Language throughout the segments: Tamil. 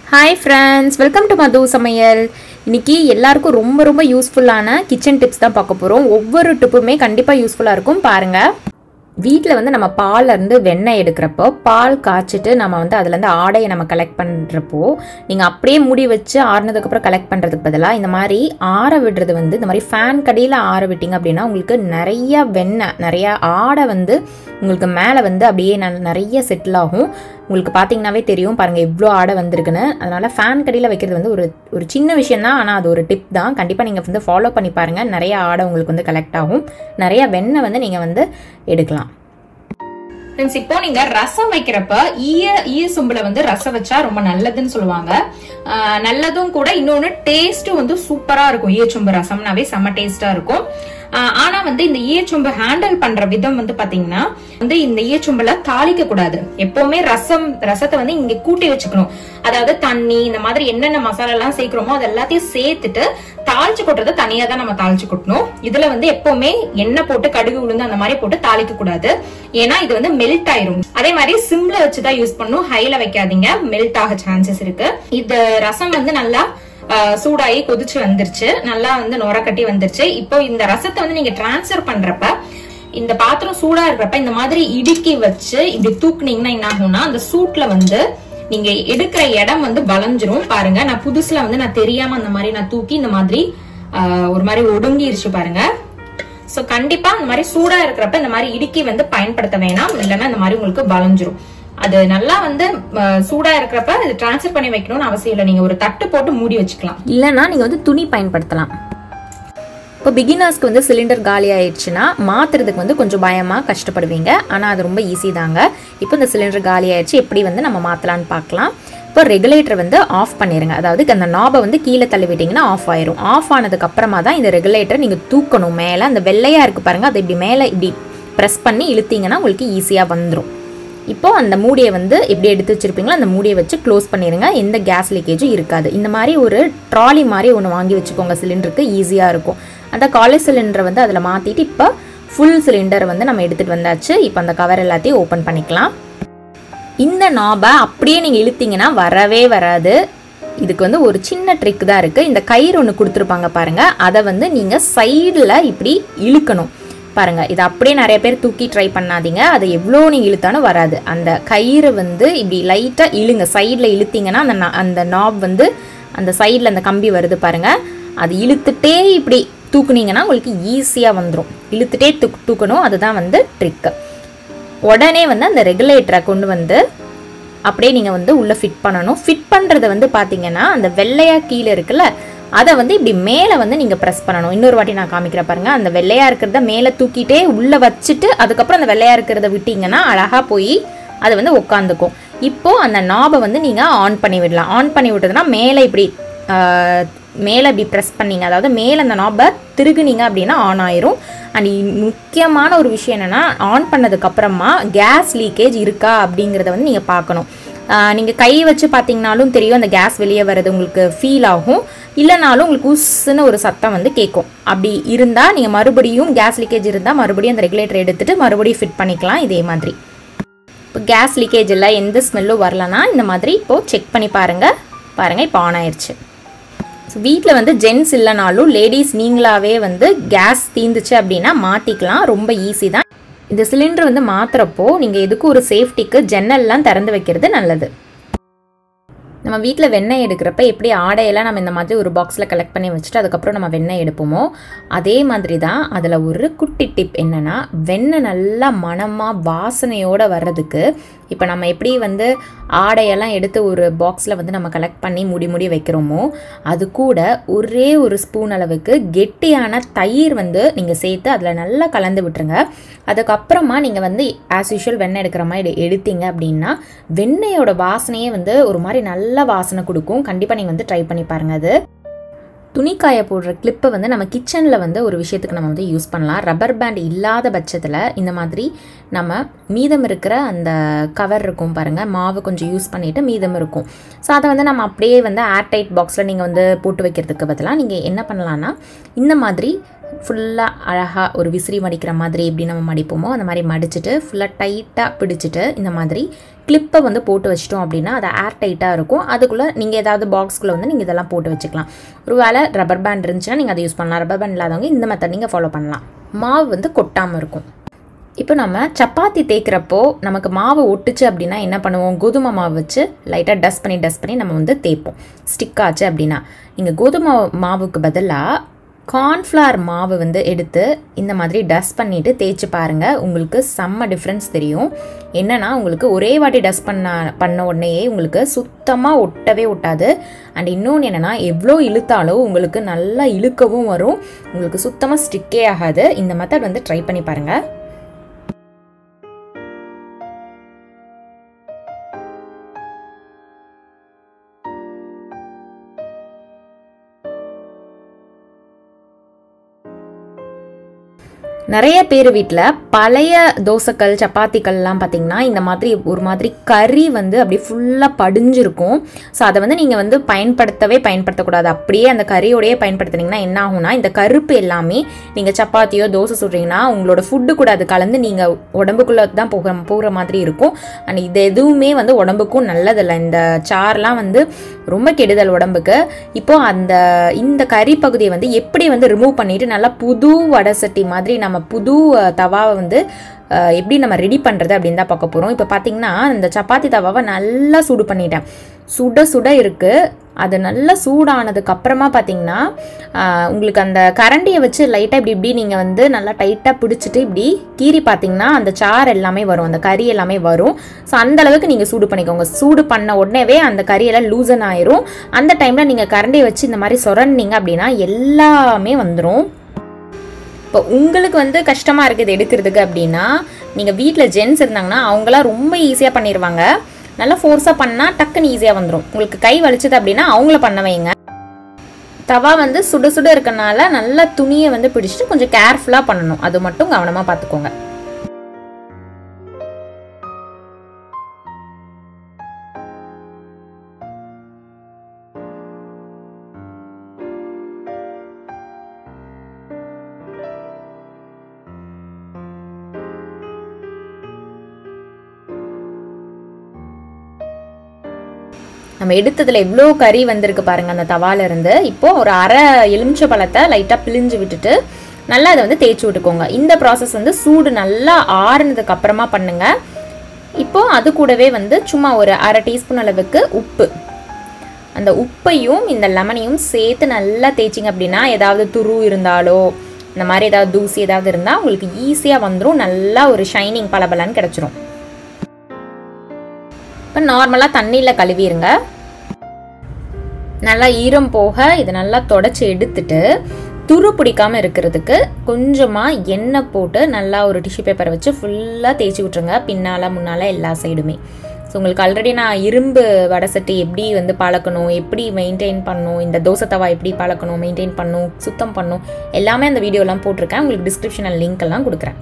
hi friends welcome to Madhu சமையல் இன்னைக்கு எல்லாருக்கும் ரொம்ப ரொம்ப யூஸ்ஃபுல்லான கிச்சன் டிப்ஸ் தான் பார்க்க போகிறோம் ஒவ்வொரு டிப்புமே கண்டிப்பாக யூஸ்ஃபுல்லாக இருக்கும் பாருங்கள் வீட்டில் வந்து நம்ம பால்ல இருந்து வெண்ணெய் எடுக்கிறப்போ பால் காய்ச்சிட்டு நம்ம வந்து அதுலேருந்து ஆடையை நம்ம கலெக்ட் பண்ணுறப்போ நீங்கள் அப்படியே மூடி வச்சு ஆறுனதுக்கப்புறம் கலெக்ட் பண்ணுறதுக்கு பதிலாக இந்த மாதிரி ஆற விடுறது வந்து இந்த மாதிரி ஃபேன் கடியில் ஆற விட்டீங்க அப்படின்னா உங்களுக்கு நிறைய வெண்ணெய் நிறைய ஆடை வந்து உங்களுக்கு மேலே வந்து அப்படியே நல் நிறைய செட்டில் ஆகும் உங்களுக்கு பார்த்தீங்கன்னாவே தெரியும் பாருங்கள் எவ்வளோ ஆடை வந்திருக்குன்னு அதனால் ஃபேன் கடியில் வைக்கிறது வந்து ஒரு ஒரு சின்ன விஷயம் தான் ஆனால் அது ஒரு டிப் தான் கண்டிப்பாக நீங்கள் வந்து ஃபாலோ பண்ணி பாருங்கள் நிறைய ஆடை உங்களுக்கு வந்து கலெக்ட் ஆகும் நிறைய வெண்ணெய் வந்து நீங்கள் வந்து எடுக்கலாம் ஃப்ரெண்ட்ஸ் இப்போ நீங்க ரசம் வைக்கிறப்ப ஈய ஈய சொம்புல வந்து ரசம் வச்சா ரொம்ப நல்லதுன்னு சொல்லுவாங்க ஆஹ் நல்லதும் கூட இன்னொன்னு டேஸ்ட்டும் வந்து சூப்பரா இருக்கும் ஈயச்சொம்பு ரசம்னாவே செம்ம டேஸ்டா இருக்கும் ஆஹ் ஆனா வந்து இந்த ஈயச்சொம்பு ஹேண்டில் பண்ற விதம் வந்து பாத்தீங்கன்னா வந்து இந்த ஈயச்சொம்புல தாளிக்க கூடாது எப்பவுமே ரசம் ரசத்தை வந்து இங்க கூட்டி வச்சுக்கணும் அதாவது தண்ணி இந்த மாதிரி என்னென்ன மசாலா எல்லாம் சேர்க்கிறோமோ அது எல்லாத்தையும் சேர்த்துட்டு தாளிச்சு கொட்டுறதை தனியா தான் நம்ம தாளிச்சு கொட்டணும் இதுல வந்து எப்பவுமே எண்ணெய் போட்டு கடுகு உளுந்து அந்த மாதிரி போட்டு தாளிக்க கூடாது ஏன்னா இது வந்து மெல்ட் ஆயிரும் அதே மாதிரி சிம்ல வச்சுதான் யூஸ் பண்ணணும் ஹைல வைக்காதீங்க மெல்ட் ஆக சான்சஸ் இருக்கு இந்த ரசம் வந்து நல்லா ஆஹ், சூடாகி கொதிச்சு வந்துருச்சு நல்லா வந்து நுர கட்டி வந்துருச்சு இப்போ இந்த ரசத்தை வந்து நீங்க டிரான்ஸ்ஃபர் பண்றப்ப இந்த பாத்திரம் சூடா இருக்கிறப்ப இந்த மாதிரி இடுக்கி வச்சு இப்படி தூக்குனீங்கன்னா என்ன ஆகும்னா அந்த சூட்ல வந்து நீங்க எடுக்கிற இடம் வந்து வளைஞ்சிரும் பாருங்க நான் புதுசுல வந்து நான் தெரியாம அந்த மாதிரி நான் தூக்கி இந்த மாதிரி ஆஹ், ஒரு மாதிரி ஒடுங்கிருச்சு பாருங்க சோ கண்டிப்பா இந்த மாதிரி சூடா இருக்கிறப்ப இந்த மாதிரி இடுக்கி வந்து பயன்படுத்த வேணாம் இல்லைன்னா இந்த மாதிரி உங்களுக்கு வளைஞ்சிரும் அது நல்லா வந்து ஆஹ், சூடா இருக்கிறப்ப இது டிரான்ஸ்ஃபர் பண்ணி வைக்கணும்னு அவசியம் இல்லை நீங்க ஒரு தட்டு போட்டு மூடி வச்சுக்கலாம் இல்லைன்னா நீங்கள் வந்து துணி பயன்படுத்தலாம் இப்போ பிகினர்ஸ்க்கு வந்து சிலிண்டர் காலி ஆயிடுச்சுன்னா மாற்றுறதுக்கு வந்து கொஞ்சம் பயமாக கஷ்டப்படுவீங்க ஆனால் அது ரொம்ப ஈஸி தாங்க இப்போ இந்த சிலிண்டர் காலி ஆயிடுச்சு எப்படி வந்து நம்ம மாற்றலான்னு பார்க்கலாம் இப்போ ரெகுலேட்டர் வந்து ஆஃப் பண்ணிடுங்க அதாவது அந்த நாபை வந்து கீழே தள்ளி விட்டிங்கன்னா ஆஃப் ஆயிரும் ஆஃப் ஆனதுக்கு அப்புறமா தான் இந்த ரெகுலேட்டர் நீங்கள் தூக்கணும் மேலே அந்த வெள்ளையாக இருக்குது பாருங்கள் அதை இப்படி மேலே இப்படி ப்ரெஸ் பண்ணி இழுத்தீங்கன்னா உங்களுக்கு ஈஸியாக வந்துடும் இப்போ அந்த மூடியை வந்து எப்படி எடுத்து வச்சிருப்பீங்களோ அந்த மூடியை வச்சு க்ளோஸ் பண்ணிடுங்க எந்த கேஸ் லீக்கேஜும் இருக்காது இந்த மாதிரி ஒரு ட்ராலி மாதிரி ஒன்று வாங்கி வச்சுக்கோங்க சிலிண்டருக்கு ஈஸியாக இருக்கும் அந்த காலேஜ் சிலிண்டரை வந்து அதில் மாற்றிட்டு இப்போ ஃபுல் சிலிண்டர் வந்து நம்ம எடுத்துகிட்டு வந்தாச்சு இப்போ அந்த கவர் எல்லாத்தையும் ஓப்பன் பண்ணிக்கலாம் இந்த நாபை அப்படியே நீங்கள் இழுத்தீங்கன்னா வரவே வராது இதுக்கு வந்து ஒரு சின்ன ட்ரிக் தான் இருக்குது இந்த கயிறு ஒன்று கொடுத்துருப்பாங்க பாருங்கள் அதை வந்து நீங்கள் சைடில் இப்படி இழுக்கணும் பாருங்கள் இதை அப்படியே நிறைய பேர் தூக்கி ட்ரை பண்ணாதீங்க அதை எவ்வளோ நீங்கள் இழுத்தாலும் வராது அந்த கயிறு வந்து இப்படி லைட்டாக இழுங்க சைடில் இழுத்தீங்கன்னா அந்த நா- அந்த நாப் வந்து அந்த சைடில் அந்த கம்பி வருது பாருங்கள் அது இழுத்துட்டே இப்படி தூக்குனீங்கன்னா உங்களுக்கு ஈஸியாக வந்துடும் இழுத்துட்டே தூக் தூக்கணும் அதுதான் வந்து ட்ரிக்கு உடனே வந்து அந்த ரெகுலேட்டரை கொண்டு வந்து அப்படியே நீங்கள் வந்து உள்ளே ஃபிட் பண்ணணும் ஃபிட் பண்ணுறது வந்து பார்த்தீங்கன்னா அந்த வெள்ளையாக கீழே இருக்குல்ல அதை வந்து இப்படி மேலே வந்து நீங்கள் ப்ரெஸ் பண்ணணும் இன்னொரு வாட்டி நான் காமிக்கிறேன் பாருங்க அந்த வெள்ளையாக இருக்கிறத மேலே தூக்கிட்டே உள்ளே வச்சுட்டு அதுக்கப்புறம் அந்த வெள்ளையாக இருக்கிறத விட்டீங்கன்னா அழகாக போய் அது வந்து உட்காந்துக்கும் இப்போ அந்த நாபை வந்து நீங்கள் ஆன் பண்ணி விடலாம் ஆன் பண்ணி விட்டதுன்னா மேலே இப்படி ஆஹ், மேலே இப்படி ப்ரெஸ் பண்ணீங்க அதாவது மேலே அந்த நாபை திருகுனீங்க அப்படின்னா ஆன் ஆயிரும் அண்ட் முக்கியமான ஒரு விஷயம் என்னென்னா ஆன் பண்ணதுக்கப்புறமா கேஸ் லீக்கேஜ் இருக்கா அப்படிங்கிறத வந்து நீங்கள் பார்க்கணும் நீங்கள் கை வச்சு பார்த்தீங்கனாலும் தெரியும் அந்த கேஸ் வெளியே வர்றது உங்களுக்கு ஃபீல் ஆகும் இல்லைனாலும் உங்களுக்கு உஸ்ஸுன்னு ஒரு சத்தம் வந்து கேட்கும் அப்படி இருந்தால் நீங்கள் மறுபடியும் கேஸ் லீக்கேஜ் இருந்தால் மறுபடியும் அந்த ரெகுலேட்டர் எடுத்துட்டு மறுபடியும் ஃபிட் பண்ணிக்கலாம் இதே மாதிரி இப்போ கேஸ் லீக்கேஜ் இல்லை எந்த ஸ்மெல்லும் வரலனா இந்த மாதிரி இப்போது செக் பண்ணி பாருங்கள் பாருங்கள் இப்போ ஆன் ஆயிருச்சு ஸோ வீட்டில் வந்து ஜென்ஸ் இல்லைனாலும் லேடிஸ் நீங்களாவே வந்து கேஸ் தீந்துச்சு அப்படின்னா மாற்றிக்கலாம் ரொம்ப ஈஸி தான் இந்த சிலிண்டர் வந்து மாத்துறப்போ நீங்கள் எதுக்கும் ஒரு சேஃப்டிக்கு ஜன்னல்லாம் திறந்து வைக்கிறது நல்லது நம்ம வீட்டில் வெண்ணெய் எடுக்கிறப்ப எப்படி ஆடையெல்லாம் நம்ம இந்த மாதிரி ஒரு பாக்ஸில் கலெக்ட் பண்ணி வச்சுட்டு அதுக்கப்புறம் நம்ம வெண்ணெய் எடுப்போமோ அதே மாதிரி தான் அதில் ஒரு குட்டி டிப் என்னென்னா வெண்ணெய் நல்லா மணமாக வாசனையோடு வர்றதுக்கு இப்போ நம்ம எப்படி வந்து ஆடையெல்லாம் எடுத்து ஒரு பாக்ஸில் வந்து நம்ம கலெக்ட் பண்ணி முடி முடி வைக்கிறோமோ அது கூட ஒரே ஒரு ஸ்பூன் அளவுக்கு கெட்டியான தயிர் வந்து நீங்கள் சேர்த்து அதில் நல்லா கலந்து விட்டுருங்க அதுக்கப்புறமா நீங்கள் வந்து ஆஸ் யூஷுவல் வெண்ணெய் எடுக்கிற மாதிரி எடு- எடுத்தீங்க அப்படின்னா வெண்ணெயோட வாசனையே வந்து ஒரு மாதிரி நல்ல வாசனை கொடுக்கும் கண்டிப்பாக நீங்கள் வந்து ட்ரை பண்ணி பாருங்கள் அது துணிக்காய போடுற கிளிப்பை வந்து நம்ம கிச்சனில் வந்து ஒரு விஷயத்துக்கு நம்ம வந்து யூஸ் பண்ணலாம் ரப்பர் பேண்ட் இல்லாத பட்சத்தில் இந்த மாதிரி நம்ம மீதம் இருக்கிற அந்த கவர் இருக்கும் பாருங்கள் மாவு கொஞ்சம் யூஸ் பண்ணிவிட்டு மீதம் இருக்கும் ஸோ அதை வந்து நம்ம அப்படியே வந்து ஏர்டைட் பாக்ஸில் நீங்கள் வந்து போட்டு வைக்கிறதுக்கு பதிலாக நீங்கள் என்ன பண்ணலான்னா இந்த மாதிரி ஃபுல்லாக அழகாக ஒரு விசிறி மடிக்கிற மாதிரி எப்படி நம்ம மடிப்போமோ அந்த மாதிரி மடிச்சுட்டு ஃபுல்லாக டைட்டாக பிடிச்சிட்டு இந்த மாதிரி கிளிப்பை வந்து போட்டு வச்சிட்டோம் அப்படின்னா அது ஏர் டைட்டாக இருக்கும் அதுக்குள்ளே நீங்கள் ஏதாவது பாக்ஸ்குள்ளே வந்து நீங்கள் இதெல்லாம் போட்டு வச்சுக்கலாம் ஒரு வேளை ரப்பர் பேண்ட் இருந்துச்சுன்னா நீங்கள் அதை யூஸ் பண்ணலாம் ரப்பர் பேண்ட் இல்லாதவங்க இந்த மெத்தட் நீங்கள் ஃபாலோ பண்ணலாம் மாவு வந்து கொட்டாமல் இருக்கும் இப்போ நம்ம சப்பாத்தி தேய்க்கிறப்போ நமக்கு மாவு ஒட்டுச்சு அப்படின்னா என்ன பண்ணுவோம் கோதுமை மாவு வச்சு லைட்டாக டஸ்ட் பண்ணி டஸ்ட் பண்ணி நம்ம வந்து தேய்ப்போம் ஸ்டிக் ஆச்சு அப்படின்னா நீங்கள் கோதுமை மாவுக்கு பதிலாக கார்ன்ஃப்ளவர் மாவு வந்து எடுத்து இந்த மாதிரி டஸ்ட் பண்ணிவிட்டு தேய்ச்சி பாருங்கள் உங்களுக்கு செம்ம டிஃப்ரென்ஸ் தெரியும் என்னன்னா உங்களுக்கு ஒரே வாட்டி டஸ்ட் பண்ண பண்ண உடனேயே உங்களுக்கு சுத்தமாக ஒட்டவே ஒட்டாது அண்ட் இன்னொன்று என்னென்னா எவ்வளோ இழுத்தாலும் உங்களுக்கு நல்லா இழுக்கவும் வரும் உங்களுக்கு சுத்தமாக ஸ்டிக்கே ஆகாது இந்த மெத்தட் வந்து ட்ரை பண்ணி பாருங்கள் நிறைய பேர் வீட்டில் பழைய தோசைக்கல் சப்பாத்திக்கல்லாம் பார்த்தீங்கன்னா இந்த மாதிரி ஒரு மாதிரி கறி வந்து அப்படியே ஃபுல்லாக படிஞ்சிருக்கும் ஸோ அதை வந்து நீங்கள் வந்து பயன்படுத்தவே பயன்படுத்தக்கூடாது அப்படியே அந்த கறியோடையே பயன்படுத்துனீங்கன்னா என்ன ஆகும்னா இந்த கருப்பு எல்லாமே நீங்கள் சப்பாத்தியோ தோசை சுடுறீங்கன்னா உங்களோட ஃபுட்டு கூட அது கலந்து நீங்கள் உடம்புக்குள்ளே தான் போகிற போகிற மாதிரி இருக்கும் அண்ட் இது எதுவுமே வந்து உடம்புக்கும் நல்லதில்லை இந்த சார்லாம் வந்து ரொம்ப கெடுதல் உடம்புக்கு இப்போ அந்த இந்த கறி பகுதியை வந்து எப்படி வந்து ரிமூவ் பண்ணிட்டு நல்லா புது வடை சட்டி மாதிரி நம்ம புது அஹ், தவாவை வந்து அஹ், எப்படி நம்ம ரெடி பண்ணுறது அப்படின்னு தான் பார்க்க போகிறோம் இப்போ பார்த்தீங்கன்னா இந்த சப்பாத்தி தவாவை நல்லா சூடு பண்ணிட்டேன் சுட சுட இருக்குது அது நல்லா சூடானதுக்கு அப்புறமா பார்த்தீங்கன்னா ஆஹ், உங்களுக்கு அந்த கரண்டியை வச்சு லைட்டாக இப்படி இப்படி நீங்கள் வந்து நல்லா டைட்டாக பிடிச்சிட்டு இப்படி கீறி பார்த்தீங்கன்னா அந்த சாறு எல்லாமே வரும் அந்த கறி எல்லாமே வரும் ஸோ அந்த அளவுக்கு நீங்கள் சூடு பண்ணிக்கோங்க சூடு பண்ண உடனேவே அந்த கறியெல்லாம் லூசன் ஆயிரும் அந்த டைமில் நீங்கள் கரண்டியை வச்சு இந்த மாதிரி சொரண்டிங்க அப்படின்னா எல்லாமே வந்துடும் இப்போ உங்களுக்கு வந்து கஷ்டமாக இருக்குது எடுக்கிறதுக்கு அப்படின்னா நீங்கள் வீட்டில் ஜென்ஸ் இருந்தாங்கன்னா அவங்களாம் ரொம்ப ஈஸியாக பண்ணிடுவாங்க நல்லா ஃபோர்ஸாக பண்ணால் டக்குன்னு ஈஸியாக வந்துடும் உங்களுக்கு கை வலிச்சது அப்படின்னா அவங்கள பண்ண வைங்க தவா வந்து சுட சுட இருக்கனால நல்லா துணியை வந்து பிடிச்சிட்டு கொஞ்சம் கேர்ஃபுல்லாக பண்ணணும் அது மட்டும் கவனமாக பார்த்துக்கோங்க நம்ம எடுத்ததுல எவ்வளோ கறி வந்திருக்கு பாருங்க அந்த தவால இருந்து இப்போ ஒரு அரை எலுமிச்சை பழத்தை லைட்டாக பிழிஞ்சு விட்டுட்டு நல்லா அதை வந்து தேய்ச்சி விட்டுக்கோங்க இந்த ப்ராசஸ் வந்து சூடு நல்லா ஆறுனதுக்கு அப்புறமா பண்ணுங்க இப்போ அது கூடவே வந்து சும்மா ஒரு அரை டீஸ்பூன் அளவுக்கு உப்பு அந்த உப்பையும் இந்த லெமனையும் சேர்த்து நல்லா தேய்ச்சிங்க அப்படின்னா ஏதாவது துரு இருந்தாலோ இந்த மாதிரி ஏதாவது தூசி ஏதாவது இருந்தால் உங்களுக்கு ஈஸியாக வந்துடும் நல்லா ஒரு ஷைனிங் பளபளன்னு கிடச்சிரும் இப்போ நார்மலாக தண்ணியில் கழுவிடுங்க நல்லா ஈரம் போக இதை நல்லா தொடச்சி எடுத்துட்டு துரு பிடிக்காம இருக்கிறதுக்கு கொஞ்சமாக எண்ணெய் போட்டு நல்லா ஒரு டிஷ்யூ பேப்பரை வச்சு ஃபுல்லாக தேய்ச்சி விட்ருங்க பின்னால் முன்னால் எல்லா சைடுமே ஸோ உங்களுக்கு ஆல்ரெடி நான் இரும்பு வடை சட்டி எப்படி வந்து பழக்கணும் எப்படி மெயின்டைன் பண்ணணும் இந்த தோசை தவா எப்படி பழக்கணும் மெயின்டைன் பண்ணணும் சுத்தம் பண்ணணும் எல்லாமே அந்த வீடியோலாம் போட்டிருக்கேன் உங்களுக்கு டிஸ்கிரிப்ஷனில் லிங்க் எல்லாம் கொடுக்குறேன்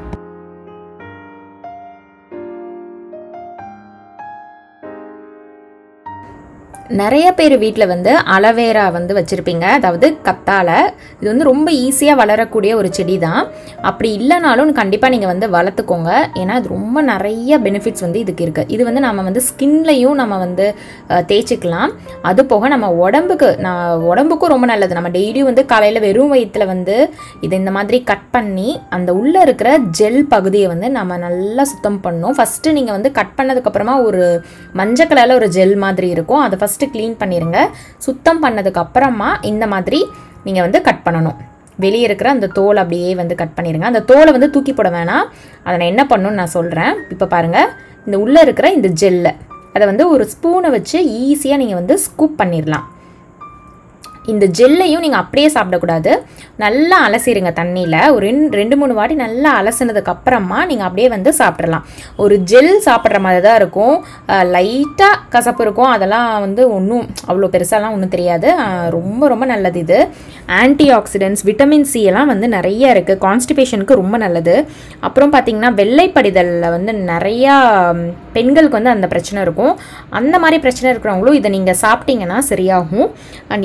நிறைய பேர் வீட்டில் வந்து அலவேரா வந்து வச்சுருப்பீங்க அதாவது கத்தாழை இது வந்து ரொம்ப ஈஸியாக வளரக்கூடிய ஒரு செடி தான் அப்படி இல்லைனாலும் கண்டிப்பாக நீங்கள் வந்து வளர்த்துக்கோங்க ஏன்னா இது ரொம்ப நிறைய பெனிஃபிட்ஸ் வந்து இதுக்கு இருக்குது இது வந்து நம்ம வந்து ஸ்கின்லையும் நம்ம வந்து அஹ், தேய்ச்சிக்கலாம் அது போக நம்ம உடம்புக்கு நான் உடம்புக்கும் ரொம்ப நல்லது நம்ம டெய்லியும் வந்து காலையில் வெறும் வயிற்றுல வந்து இதை இந்த மாதிரி கட் பண்ணி அந்த உள்ளே இருக்கிற ஜெல் பகுதியை வந்து நம்ம நல்லா சுத்தம் பண்ணணும் ஃபஸ்ட்டு நீங்கள் வந்து கட் பண்ணதுக்கப்புறமா ஒரு மஞ்சள் கலரில் ஒரு ஜெல் மாதிரி இருக்கும் அதை ஃபஸ்ட்டு க்ளீன் பண்ணிடுங்க சுத்தம் பண்ணதுக்கு அப்புறமா இந்த மாதிரி நீங்கள் வந்து கட் பண்ணணும் வெளியே இருக்கிற அந்த தோல் அப்படியே வந்து கட் பண்ணிடுங்க அந்த தோலை வந்து தூக்கி போட வேணாம் அதை நான் என்ன பண்ணணும்னு நான் சொல்கிறேன் இப்போ பாருங்கள் இந்த உள்ளே இருக்கிற இந்த ஜெல்லை அதை வந்து ஒரு ஸ்பூனை வச்சு ஈஸியாக நீங்கள் வந்து ஸ்கூப் பண்ணிடலாம் இந்த ஜெல்லையும் நீங்கள் அப்படியே சாப்பிடக்கூடாது நல்லா அலசிடுங்க தண்ணியில் ஒரு ரெண்டு ரெண்டு மூணு வாட்டி நல்லா அலசினதுக்கு அப்புறமா நீங்கள் அப்படியே வந்து சாப்பிட்றலாம் ஒரு ஜெல் சாப்பிட்ற மாதிரி தான் இருக்கும் லைட்டாக கசப்பு இருக்கும் அதெல்லாம் வந்து ஒன்றும் அவ்வளோ பெருசாலாம் ஒன்றும் தெரியாது அஹ், ரொம்ப ரொம்ப நல்லது இது ஆன்டி ஆக்சிடென்ட்ஸ் விட்டமின் சி எல்லாம் வந்து நிறைய இருக்குது கான்ஸ்டிபேஷனுக்கு ரொம்ப நல்லது அப்புறம் பார்த்தீங்கன்னா வெள்ளைப்படிதலில் வந்து நிறையா ம், பெண்களுக்கு வந்து அந்த பிரச்சனை இருக்கும் அந்த மாதிரி பிரச்சனை இருக்கிறவங்களும் இதை நீங்கள் சாப்பிட்டீங்கன்னா சரியாகும் அண்ட் இன்னொன்று என்னென்னா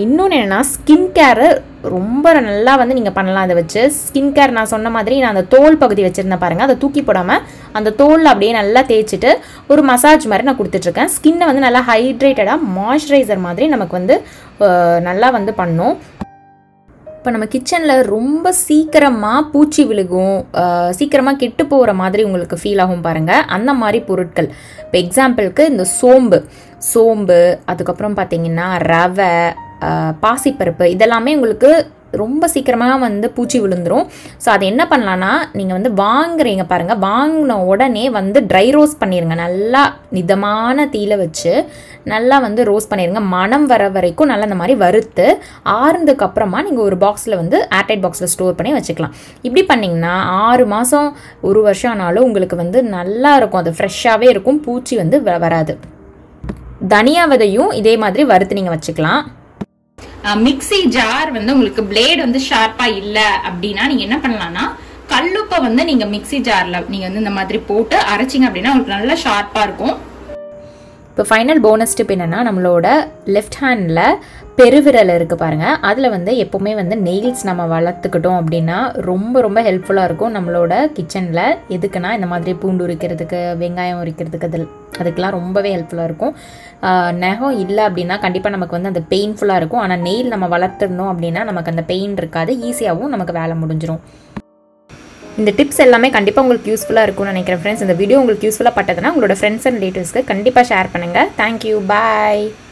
பார்த்தீங்கன்னா ஸ்கின் கேரு ரொம்ப நல்லா வந்து நீங்கள் பண்ணலாம் அதை வச்சு ஸ்கின் கேர் நான் சொன்ன மாதிரி நான் அந்த தோல் பகுதி வச்சுருந்தேன் பாருங்கள் அதை தூக்கி போடாமல் அந்த தோலில் அப்படியே நல்லா தேய்ச்சிட்டு ஒரு மசாஜ் மாதிரி நான் கொடுத்துட்ருக்கேன் ஸ்கின்னை வந்து நல்லா ஹைட்ரேட்டடாக மாய்ஸ்சரைசர் மாதிரி நமக்கு வந்து அஹ், நல்லா வந்து பண்ணும் இப்போ நம்ம கிச்சனில் ரொம்ப சீக்கிரமாக பூச்சி விழுகும் அஹ், சீக்கிரமாக கெட்டு போகிற மாதிரி உங்களுக்கு ஃபீல் ஆகும் பாருங்கள் அந்த மாதிரி பொருட்கள் இப்போ எக்ஸாம்பிளுக்கு இந்த சோம்பு சோம்பு அதுக்கப்புறம் பார்த்தீங்கன்னா ரவை அஹ், பாசிப்பருப்பு இதெல்லாமே உங்களுக்கு ரொம்ப சீக்கிரமாக வந்து பூச்சி விழுந்துரும் ஸோ அது என்ன பண்ணலான்னா நீங்கள் வந்து வாங்குறீங்க பாருங்கள் வாங்கின உடனே வந்து ட்ரை ரோஸ்ட் பண்ணிடுங்க நல்லா மிதமான தீயில வச்சு நல்லா வந்து ரோஸ்ட் பண்ணிடுங்க மனம் வர வரைக்கும் நல்லா இந்த மாதிரி வறுத்து ஆறுனதுக்கு அப்புறமா நீங்கள் ஒரு பாக்ஸில் வந்து ஏர்டைட் பாக்ஸில் ஸ்டோர் பண்ணி வச்சுக்கலாம் இப்படி பண்ணிங்கன்னா ஆறு மாதம் ஒரு வருஷம் ஆனாலும் உங்களுக்கு வந்து நல்லா இருக்கும் அது ஃப்ரெஷ்ஷாகவே இருக்கும் பூச்சி வந்து வ- வராது தனியா விதையும் இதே மாதிரி வறுத்து நீங்கள் வச்சுக்கலாம் மிக்ஸி ஜார் வந்து உங்களுக்கு பிளேட் வந்து ஷார்ப்பா இல்ல அப்படின்னா நீங்க என்ன பண்ணலாம்னா கல்லுப்பை வந்து நீங்க மிக்ஸி ஜார்ல நீங்க வந்து இந்த மாதிரி போட்டு அரைச்சிங்க அப்படின்னா உங்களுக்கு நல்லா ஷார்ப்பா இருக்கும் இப்போ ஃபைனல் போனஸ் டிப் என்னென்னா நம்மளோட லெஃப்ட் ஹேண்டில் பெருவிரல் இருக்குது பாருங்கள் அதில் வந்து எப்போவுமே வந்து நெயில்ஸ் நம்ம வளர்த்துக்கிட்டோம் அப்படின்னா ரொம்ப ரொம்ப ஹெல்ப்ஃபுல்லாக இருக்கும் நம்மளோட கிச்சனில் எதுக்குன்னா இந்த மாதிரி பூண்டு உரிக்கிறதுக்கு வெங்காயம் உரிக்கிறதுக்கு அதில் அதுக்கெலாம் ரொம்பவே ஹெல்ப்ஃபுல்லாக இருக்கும் ஆஹ் நகம் இல்லை அப்படின்னா கண்டிப்பாக நமக்கு வந்து அந்த பெயின்ஃபுல்லாக இருக்கும் ஆனால் நெயில் நம்ம வளர்த்துருந்தோம் அப்படின்னா நமக்கு அந்த பெயின் இருக்காது ஈஸியாகவும் நமக்கு வேலை முடிஞ்சிரும் இந்த டிப்ஸ் எல்லாமே கண்டிப்பாக உங்களுக்கு யூஸ்ஃபுல்லாக இருக்கும்னு நினைக்கிறேன் ஃப்ரெண்ட்ஸ் இந்த வீடியோ உங்களுக்கு யூஸ்ஃபுல்லாக பட்டதுன்னா உங்களோட ஃப்ரெண்ட்ஸ் அண்ட் ரிலேட்டிவ்ஸ்க்கு கண்டிப்பாக ஷேர் பண்ணுங்கள் தேங்க்யூ பாய்